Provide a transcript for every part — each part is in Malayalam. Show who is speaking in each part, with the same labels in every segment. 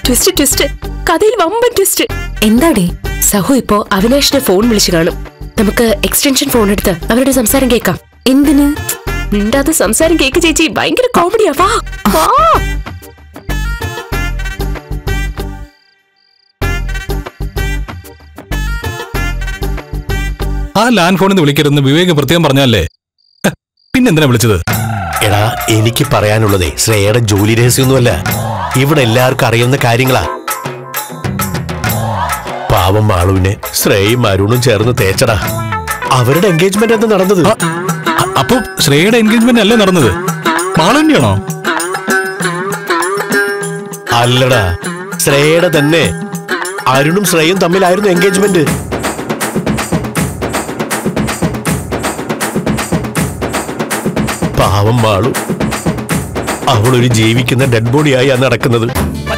Speaker 1: ട്വിസ്റ്റ് ട്വിസ്റ്റ് കഥയിൽ വമ്പൻ ട്വിസ്റ്റ്
Speaker 2: എന്താടി
Speaker 1: സഹു ഇപ്പോ അവിനാഷിനെ ഫോൺ വിളിച്ചു കാണും നമുക്ക് എക്സ്റ്റൻഷൻ ഫോൺ എടുത്ത് അവരുടെ സംസാരം കേൾക്കാം
Speaker 2: എന്തിന്
Speaker 1: മിണ്ടാതെ സംസാരം കേക്ക് ചേച്ചി ഭയങ്കര കോമഡിയാ വാ വാ
Speaker 3: ആ ലാൻഡ് ഫോണിൽ നിന്ന് വിളിക്കരുതെന്ന് വിവേക് പ്രത്യേകം പറഞ്ഞല്ലേ ഹ, പിന്നെന്തിനാ വിളിച്ചത്
Speaker 4: എടാ എനിക്ക് പറയാനുള്ളതേ ശ്രേയയുടെ ജോലി രഹസ്യമൊന്നുമല്ല ഇവിടെ എല്ലാവർക്കും അറിയുന്ന കാര്യങ്ങളാ പാവം മാളുവിനെ ശ്രേയും അരുണും ചേർന്ന് തേച്ചടാ അവരുടെ എൻഗേജ്മെന്റ് എന്താ നടന്നത്
Speaker 3: അ- അപ്പൊ ശ്രേയയുടെ എൻഗേജ്മെന്റ് അല്ലേ നടന്നത് മാളന്യാണോ
Speaker 4: അല്ലടാ ശ്രേയയുടെ തന്നെ അരുണും ശ്രേയും തമ്മിലായിരുന്നു എൻഗേജ്മെന്റ് പാവം മാളു അവളൊരു ജീവിക്കുന്ന ഡെഡ് ബോഡിയായി ആ നടക്കുന്നത്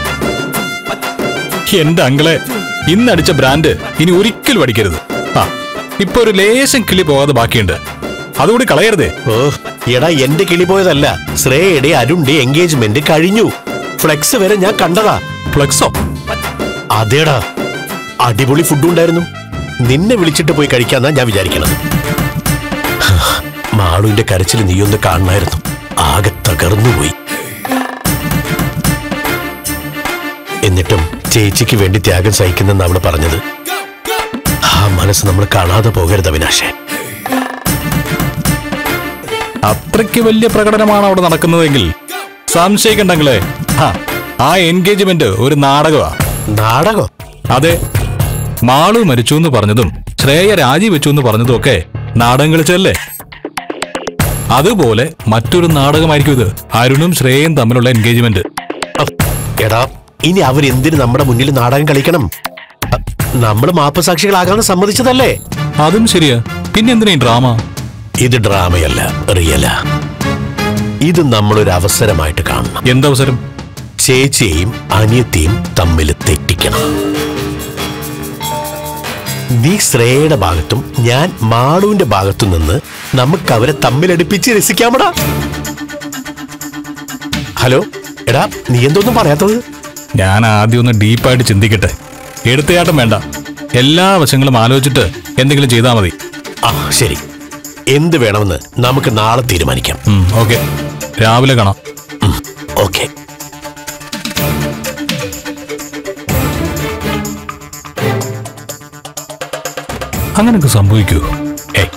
Speaker 3: എന്റെ അങ്കിളെ ഇന്നടിച്ച ബ്രാൻഡ് ഇനി ഒരിക്കലും അടിക്കരുത് ആ ഇപ്പൊ ഒരു ലേശം കിളി പോകാതെ ബാക്കിയുണ്ട് അതുകൂടി കളയരുതേ
Speaker 4: ഓ എടാ എന്റെ കിളി പോയതല്ല ശ്രേയയുടെ അരുണിന്റെ എൻഗേജ്മെന്റ് കഴിഞ്ഞു ഫ്ലെക്സ് വരെ ഞാൻ കണ്ടതാ
Speaker 3: ഫ്ലക്സോ
Speaker 4: അതേടാ അടിപൊളി ഫുഡ് ഉണ്ടായിരുന്നു നിന്നെ വിളിച്ചിട്ട് പോയി കഴിക്കാന്നാ ഞാൻ വിചാരിക്കണത് മാളുവിന്റെ കരച്ചിൽ നീയൊന്ന് കാണണമായിരുന്നു ആകെ തകർന്നുപോയി എന്നിട്ടും ചേച്ചിക്ക് വേണ്ടി ത്യാഗം സഹിക്കുന്നെന്ന് അവള് പറഞ്ഞത് ആ മനസ്സ് നമ്മൾ കാണാതെ പോകരുത് അവിനാശേ
Speaker 3: അത്രയ്ക്ക് വലിയ പ്രകടനമാണ് അവിടെ നടക്കുന്നതെങ്കിൽ സംശയിക്കണ്ടെങ്കിലേ ആ ആ എൻഗേജ്മെന്റ് ഒരു നാടകമാ
Speaker 4: നാടകം
Speaker 3: അതെ മാളു മരിച്ചു എന്ന് പറഞ്ഞതും ശ്രേയ രാജിവെച്ചു എന്ന് പറഞ്ഞതും ഒക്കെ നാടകം കളിച്ചതല്ലേ അതുപോലെ മറ്റൊരു നാടകമായിരിക്കും ഇത് അരുണും ശ്രേയയും തമ്മിലുള്ള എൻഗേജ്മെന്റ്
Speaker 4: അഹ്, എടാ ഇനി അവരെന്തിന് നമ്മുടെ മുന്നിൽ നാടകം കളിക്കണം അഹ്, നമ്മള് മാപ്പസാക്ഷികളാകാൻ സമ്മതിച്ചതല്ലേ
Speaker 3: അതും ശരിയാ പിന്നെ എന്തിനാ ഈ ഡ്രാമ
Speaker 4: ഇത് ഡ്രാമയല്ല റിയലാ ഇത് നമ്മളൊരു അവസരമായിട്ട് കാണണം
Speaker 3: എന്തവസരം
Speaker 4: ചേച്ചിയെയും അനിയത്തെയും തമ്മിൽ തെറ്റിക്കണം നീ ശ്രേയയുടെ ഭാഗത്തും ഞാൻ മാളുവിന്റെ ഭാഗത്തു നിന്ന് നമുക്ക് അവരെ തമ്മിലടുപ്പിച്ച് രസിക്കാമടാ ഹലോ എടാ നീ എന്തോന്നും പറയാത്തത്
Speaker 3: ഞാൻ ആദ്യം ഒന്ന് ഡീപ്പായിട്ട് ചിന്തിക്കട്ടെ എടുത്തയാട്ടം വേണ്ട എല്ലാ വശങ്ങളും ആലോചിച്ചിട്ട് എന്തെങ്കിലും ചെയ്താൽ മതി
Speaker 4: ആ ശരി എന്ത് വേണമെന്ന് നമുക്ക് നാളെ തീരുമാനിക്കാം
Speaker 3: ഓക്കെ രാവിലെ കാണാം
Speaker 4: ഓക്കെ
Speaker 3: അങ്ങനൊക്കെ സംഭവിക്കൂ
Speaker 4: ഏയ്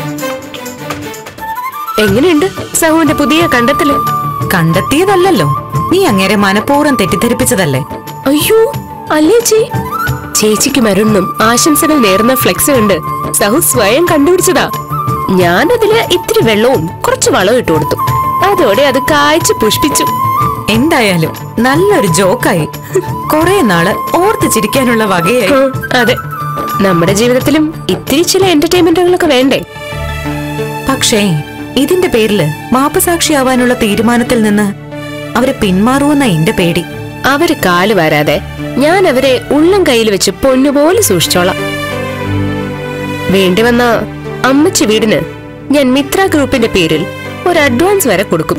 Speaker 1: എങ്ങനെയുണ്ട് സഹുവിന്റെ പുതിയ കണ്ടെത്തല്
Speaker 2: കണ്ടെത്തിയതല്ലല്ലോ നീ അങ്ങേരെ മനഃപൂർവ്വം തെറ്റിദ്ധരിപ്പിച്ചതല്ലേ
Speaker 1: അയ്യോ അല്ലേ ചേ ചേച്ചിക്കും അരുണിനും ആശംസകൾ നേർന്ന ഫ്ലെക്സ് കണ്ട് സഹു സ്വയം കണ്ടുപിടിച്ചതാ ഞാനതില് ഇത്തിരി വെള്ളവും കുറച്ച് വളവും ഇട്ടു കൊടുത്തു അതോടെ അത് കായ്ച്ചു പുഷ്പിച്ചു
Speaker 2: എന്തായാലും നല്ലൊരു ജോക്കായി കുറെ നാള് ഓർത്ത് ചിരിക്കാനുള്ള വകയായി
Speaker 1: ഉം, അതെ നമ്മുടെ ജീവിതത്തിലും ഇത്തിരി ചില എന്റർടൈൻമെന്റുകളൊക്കെ വേണ്ടേ
Speaker 2: പക്ഷേ ഇതിന്റെ പേരില് മാപ്പസാക്ഷിയാവാനുള്ള തീരുമാനത്തിൽ നിന്ന് അവര് പിന്മാറുമെന്ന എന്റെ പേടി
Speaker 1: അവര് കാല് വരാതെ ഞാൻ അവരെ ഉള്ളം കയ്യിൽ വെച്ച് പൊന്നുപോലെ സൂക്ഷിച്ചോളാം വേണ്ടി വന്ന അമ്മച്ചി വീടിന് ഞാൻ മിത്ര ഗ്രൂപ്പിന്റെ പേരിൽ ഒരു അഡ്വാൻസ് വരെ കൊടുക്കും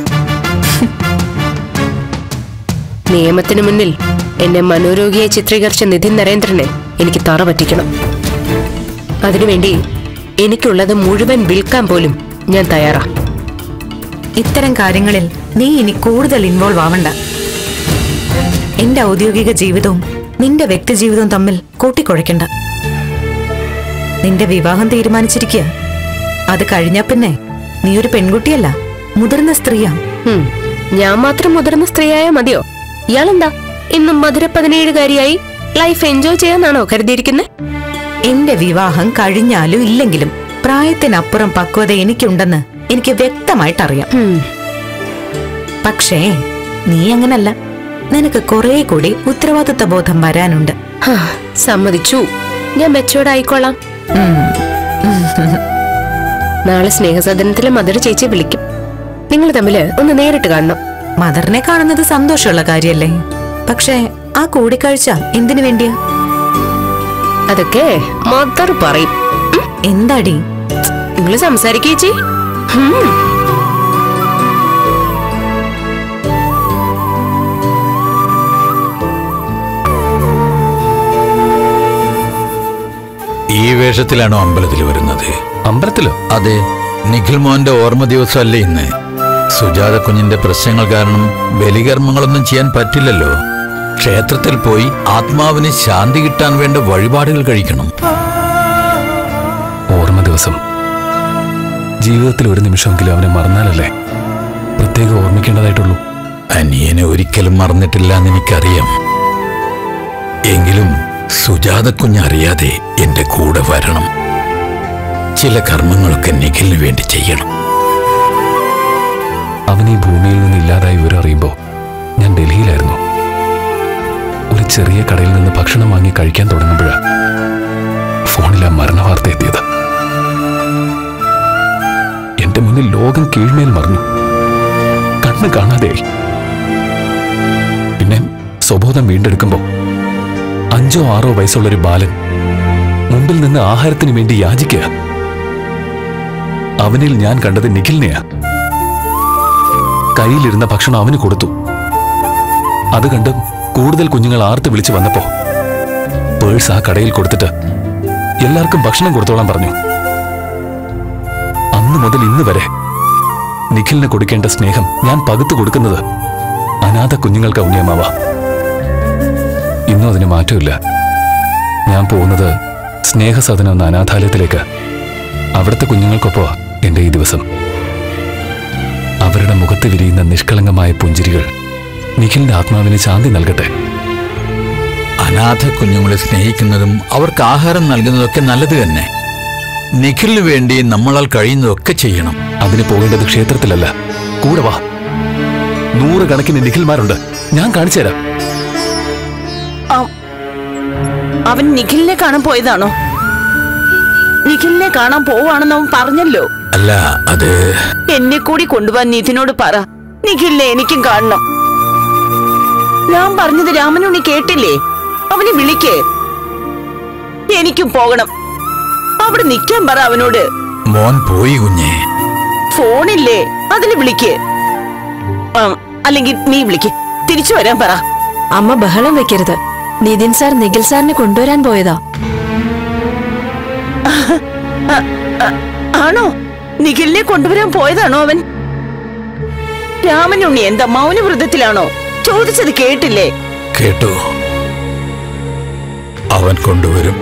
Speaker 1: നിയമത്തിനു മുന്നിൽ എന്നെ മനോരോഗിയെ ചിത്രീകരിച്ച നിതിൻ നരേന്ദ്രനെ എനിക്ക് തറ പറ്റിക്കണം അതിനുവേണ്ടി എനിക്കുള്ളത് മുഴുവൻ വിൽക്കാൻ പോലും ഞാൻ തയ്യാറാ
Speaker 2: ഇത്തരം കാര്യങ്ങളിൽ നീ ഇനി കൂടുതൽ ഇൻവോൾവ് ആവണ്ട എന്റെ ഔദ്യോഗിക ജീവിതവും നിന്റെ വ്യക്തി ജീവിതവും തമ്മിൽ കൂട്ടിക്കുഴയ്ക്കണ്ട നിന്റെ വിവാഹം തീരുമാനിച്ചിരിക്കുക അത് കഴിഞ്ഞാ പിന്നെ നീ ഒരു പെൺകുട്ടിയല്ല മുതിർന്ന സ്ത്രീയാ
Speaker 1: ഹും, ഞാൻ മാത്രം മുതിർന്ന സ്ത്രീയായ മതിയോ ഇയാളെന്താ ഇന്നും മധുര പതിനേഴുകാരിയായി ലൈഫ് എൻജോയ് ചെയ്യാന്നാണോ കരുതിയിരിക്കുന്നത്
Speaker 2: എന്റെ വിവാഹം കഴിഞ്ഞാലും ഇല്ലെങ്കിലും പ്രായത്തിനപ്പുറം പക്വത എനിക്കുണ്ടെന്ന് എനിക്ക് വ്യക്തമായിട്ടറിയാം പക്ഷേ നീ അങ്ങനല്ല നിനക്ക് കുറെ കൂടി ഉത്തരവാദിത്ത ബോധം വരാനുണ്ട്
Speaker 1: സമ്മതിച്ചു ഞാൻ മെച്ചോർഡ് ആയിക്കോളാം നാളെ സ്നേഹസദനത്തിലെ മധുര ചേച്ചിയെ വിളിക്കും നിങ്ങൾ തമ്മില് ഒന്ന് നേരിട്ട് കാണണം
Speaker 2: മദറിനെ കാണുന്നത് സന്തോഷമുള്ള കാര്യല്ലേ പക്ഷേ ആ കൂടിക്കാഴ്ച എന്തിനു വേണ്ടിയാ
Speaker 1: അതൊക്കെ മദർ പറയും
Speaker 2: എന്താടി
Speaker 1: നിങ്ങൾ സംസാരിക്കേ ചേച്ചി
Speaker 5: ഈ വേഷത്തിലാണോ അമ്പലത്തിൽ വരുന്നത്
Speaker 3: അമ്പലത്തിലോ
Speaker 5: അതെ നിഖിൽ മോന്റെ ഓർമ്മ ദിവസമല്ലേ ഇന്ന് സുജാത കുഞ്ഞിന്റെ പ്രശ്നങ്ങൾ കാരണം ബലികർമ്മങ്ങളൊന്നും ചെയ്യാൻ പറ്റില്ലല്ലോ ക്ഷേത്രത്തിൽ പോയി ആത്മാവിന് ശാന്തി കിട്ടാൻ വേണ്ട വഴിപാടുകൾ കഴിക്കണം
Speaker 3: ഓർമ്മ ദിവസം ജീവിതത്തിൽ ഒരു നിമിഷമെങ്കിലും അവനെ മറന്നാലല്ലേ പ്രത്യേകം ഓർമ്മിക്കേണ്ടതായിട്ടുള്ളൂ
Speaker 5: അനിയനെ ഒരിക്കലും മറന്നിട്ടില്ല എന്ന് എനിക്കറിയാം എങ്കിലും സുജാത കുഞ്ഞറിയാതെ എന്റെ കൂടെ വരണം ചില കർമ്മങ്ങളൊക്കെ നിഖിലിന് വേണ്ടി ചെയ്യണം
Speaker 3: അവൻ ഈ ഭൂമിയിൽ നിന്ന് ഇല്ലാതായി വിവരം അറിയുമ്പോൾ ഞാൻ ഡൽഹിയിലായിരുന്നു ഒരു ചെറിയ കടയിൽ നിന്ന് ഭക്ഷണം വാങ്ങി കഴിക്കാൻ തുടങ്ങുമ്പോഴാ ഫോണിൽ ആ മരണവാർത്ത എത്തിയത് എന്റെ മുന്നിൽ ലോകം കീഴ്മേൽ മറിഞ്ഞു കണ്ണ് കാണാതെയായി പിന്നെ സ്വബോധം വീണ്ടെടുക്കുമ്പോൾ അഞ്ചോ ആറോ വയസ്സുള്ളൊരു ബാലൻ മുമ്പിൽ നിന്ന് ആഹാരത്തിന് വേണ്ടി യാചിക്കുക അവനിൽ ഞാൻ കണ്ടത് നിഖിലിനെയാ കയ്യിലിരുന്ന ഭക്ഷണം അവന് കൊടുത്തു അത് കണ്ട് കൂടുതൽ കുഞ്ഞുങ്ങൾ ആർത്ത് വിളിച്ചു വന്നപ്പോ പേഴ്സ് ആ കടയിൽ കൊടുത്തിട്ട് എല്ലാവർക്കും ഭക്ഷണം കൊടുത്തോളാൻ പറഞ്ഞു അന്ന് മുതൽ ഇന്ന് വരെ നിഖിലിന് കൊടുക്കേണ്ട സ്നേഹം ഞാൻ പകുത്തു കൊടുക്കുന്നത് അനാഥ കുഞ്ഞുങ്ങൾക്ക് ഉണ്ണിയമാവ ഇന്നും അതിന് മാറ്റമില്ല ഞാൻ പോകുന്നത് സ്നേഹസദനം എന്ന അനാഥാലയത്തിലേക്ക് അവിടുത്തെ കുഞ്ഞുങ്ങൾക്കൊപ്പമാ എന്റെ ഈ ദിവസം അവരുടെ മുഖത്ത് വിരിയുന്ന നിഷ്കളങ്കമായ പുഞ്ചിരികൾ നിഖിലിന്റെ ആത്മാവിന് ശാന്തി നൽകട്ടെ
Speaker 5: അനാഥ കുഞ്ഞുങ്ങളെ സ്നേഹിക്കുന്നതും അവർക്ക് ആഹാരം നൽകുന്നതൊക്കെ നല്ലത് തന്നെ നിഖിലിന് വേണ്ടി നമ്മളാൽ കഴിയുന്നതൊക്കെ ചെയ്യണം
Speaker 3: അതിന് പോകേണ്ടത് ക്ഷേത്രത്തിലല്ല കൂടെ വാ നൂറുകണക്കിന് നിഖിൽമാരുണ്ട് ഞാൻ കാണിച്ചു തരാം
Speaker 6: അവൻ നിഖിലിനെ കാണാൻ പോയതാണോ നിഖിലിനെ കാണാൻ പോവാണെന്ന് അവൻ പറഞ്ഞല്ലോ
Speaker 5: അല്ല അത്
Speaker 6: എന്നെ കൂടി കൊണ്ടുപോവാൻ നിതിനോട് പറ നിഖിലിനെ എനിക്കും കാണണം ഞാൻ പറഞ്ഞത് രാമനുണ്ണി കേട്ടില്ലേ അവനെ വിളിക്ക് എനിക്കും പോകണം അവിടെ നിൽക്കാൻ പറ അവനോട്
Speaker 5: മോൻ പോയി കുഞ്ഞേ
Speaker 6: ഫോണില്ലേ അതിന് വിളിക്ക് ആ, അല്ലെങ്കിൽ നീ വിളിക്ക് തിരിച്ചു വരാൻ പറ
Speaker 7: അമ്മ ബഹളം വെക്കരുത് നിതിൻ സാർ നിഖിൽ സാറിനെ കൊണ്ടുവരാൻ പോയതാ
Speaker 6: ആണോ നിഖിലിനെ കൊണ്ടുവരാൻ പോയതാണോ അവൻ രാമനുണ്ണി എന്താ മൗനവ്രതത്തിലാണോ ചോദിച്ചത് കേട്ടില്ലേ
Speaker 5: കേട്ടോ അവൻ കൊണ്ടുവരും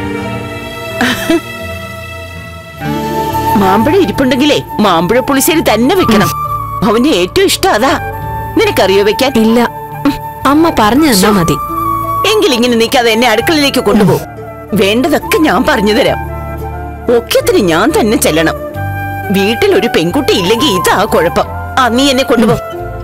Speaker 6: മാമ്പഴ ഇരിപ്പുണ്ടെങ്കിലേ മാമ്പഴ പുളിശ്ശേരി തന്നെ വെക്കണം അവന് ഏറ്റവും ഇഷ്ടം അതാ നിനക്കറിയോ വെക്കാൻ
Speaker 7: ഇല്ല അമ്മ പറഞ്ഞു തന്നാ മതി
Speaker 6: എങ്കിലിങ്ങനെ നിൽക്കാതെ എന്നെ അടുക്കളയിലേക്ക് കൊണ്ടുപോ വേണ്ടതൊക്കെ ഞാൻ പറഞ്ഞു തരാം ഒക്കത്തിന് ഞാൻ തന്നെ ചെല്ലണം വീട്ടിൽ ഒരു പെൺകുട്ടി ഇല്ലെങ്കിൽ ഇതാ കുഴപ്പം ആ നീ എന്നെ കൊണ്ടുപോ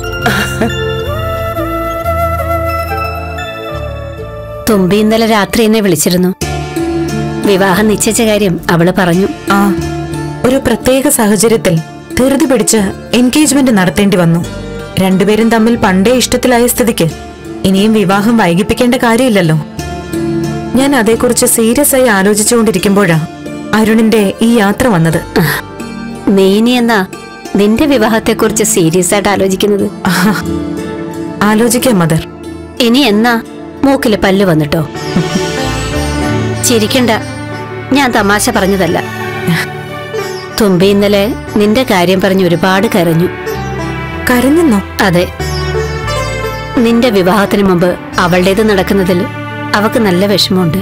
Speaker 8: തുമ്പി ഇന്നലെ രാത്രി എന്നെ വിളിച്ചിരുന്നു വിവാഹം നിശ്ചയിച്ച കാര്യം അവള് പറഞ്ഞു
Speaker 2: ആ ഒരു പ്രത്യേക സാഹചര്യത്തിൽ ധൃതി പിടിച്ച് എൻഗേജ്മെന്റ് നടത്തേണ്ടി വന്നു രണ്ടുപേരും തമ്മിൽ പണ്ടേ ഇഷ്ടത്തിലായ സ്ഥിതിക്ക് ഇനിയും വിവാഹം വൈകിപ്പിക്കേണ്ട കാര്യമില്ലല്ലോ ഞാൻ അതേക്കുറിച്ച് സീരിയസ് ആയി ആലോചിച്ചുകൊണ്ടിരിക്കുമ്പോഴാ അരുണിന്റെ ഈ യാത്ര വന്നത്
Speaker 8: നീ ഇനി എന്നാ നിന്റെ വിവാഹത്തെക്കുറിച്ച് സീരിയസ് ആയിട്ട് ആലോചിക്കുന്നത്
Speaker 2: ആഹാ. ആലോചിക്കാം മദർ
Speaker 8: ഇനി എന്നാ മൂക്കില് പല്ല് വന്നിട്ടോ ചിരിക്കണ്ട ഞാൻ തമാശ പറഞ്ഞതല്ല തുമ്പി ഇന്നലെ നിന്റെ കാര്യം പറഞ്ഞ് ഒരുപാട് കരഞ്ഞു
Speaker 2: കരഞ്ഞെന്നോ
Speaker 8: അതെ നിന്റെ വിവാഹത്തിന് മുമ്പ് അവളുടേത് നടക്കുന്നതിൽ അവക്ക് നല്ല വിഷമമുണ്ട്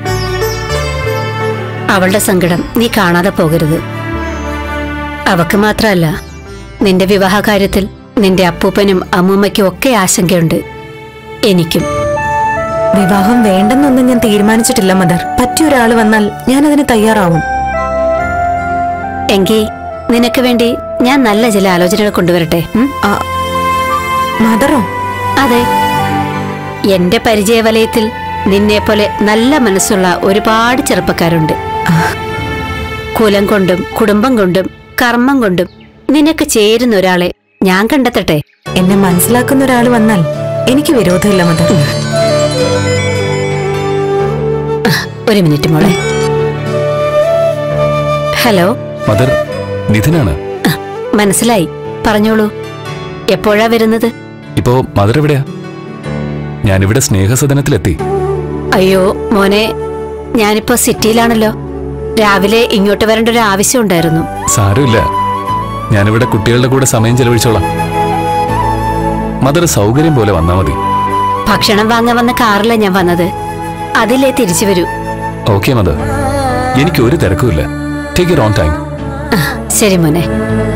Speaker 8: അവളുടെ സങ്കടം നീ കാണാതെ പോകരുത് അവക്ക് മാത്രമല്ല നിന്റെ വിവാഹ കാര്യത്തിൽ നിന്റെ അപ്പൂപ്പനും അമ്മൂമ്മയ്ക്കും ഒക്കെ ആശങ്കയുണ്ട് എനിക്കും
Speaker 2: വിവാഹം വേണ്ടെന്നൊന്നും ഞാൻ തീരുമാനിച്ചിട്ടില്ല മദർ പറ്റിയൊരാള് വന്നാൽ ഞാൻ അതിന് തയ്യാറാവും
Speaker 8: എങ്കി നിനക്ക് വേണ്ടി ഞാൻ നല്ല ചില ആലോചനകൾ കൊണ്ടുവരട്ടെ ഉം?
Speaker 2: ആ, മദറോ
Speaker 8: അതെ എന്റെ പരിചയവലയത്തിൽ നിന്നെപ്പോലെ നല്ല മനസ്സുള്ള ഒരുപാട് ചെറുപ്പക്കാരുണ്ട് കുലം കൊണ്ടും കുടുംബം കൊണ്ടും കർമ്മം കൊണ്ടും നിനക്ക് ചേരുന്ന ഒരാളെ ഞാൻ കണ്ടെത്തട്ടെ
Speaker 2: എന്നെ മനസ്സിലാക്കുന്ന ഒരാൾ വന്നാൽ എനിക്ക് വിരോധമില്ല മദർ
Speaker 8: ഒരു മിനിറ്റ് മോളെ ഹലോ
Speaker 3: മദർ നിധിനാണ്
Speaker 8: മനസ്സിലായി പറഞ്ഞോളൂ എപ്പോഴാ വരുന്നത്
Speaker 3: ഇപ്പോ മദർ എവിടെയാ ഞാനിവിടെ സ്നേഹസദനത്തിലെത്തി
Speaker 8: അയ്യോ മോനെ ഞാനിപ്പോ സിറ്റിയിലാണല്ലോ രാവിലെ ഇങ്ങോട്ട് വരേണ്ട ഒരു ആവശ്യം ഉണ്ടായിരുന്നു
Speaker 3: സാരമില്ല ഞാനിവിടെ കുട്ടികളുടെ കൂടെ സമയം ചെലവഴിച്ചോളാം മദർ സൗകര്യം പോലെ വന്നാ മതി
Speaker 8: ഭക്ഷണം വാങ്ങാൻ വന്ന കാറിലാ ഞാൻ വന്നത് അതിലേ തിരിച്ചു വരൂ
Speaker 3: ഓക്കെ മദർ എനിക്ക് ഒരു തിരക്കുമില്ല ടേക്ക് ഇറ്റ് ഓൺ ടൈം
Speaker 8: ആ, ശരി മോനെ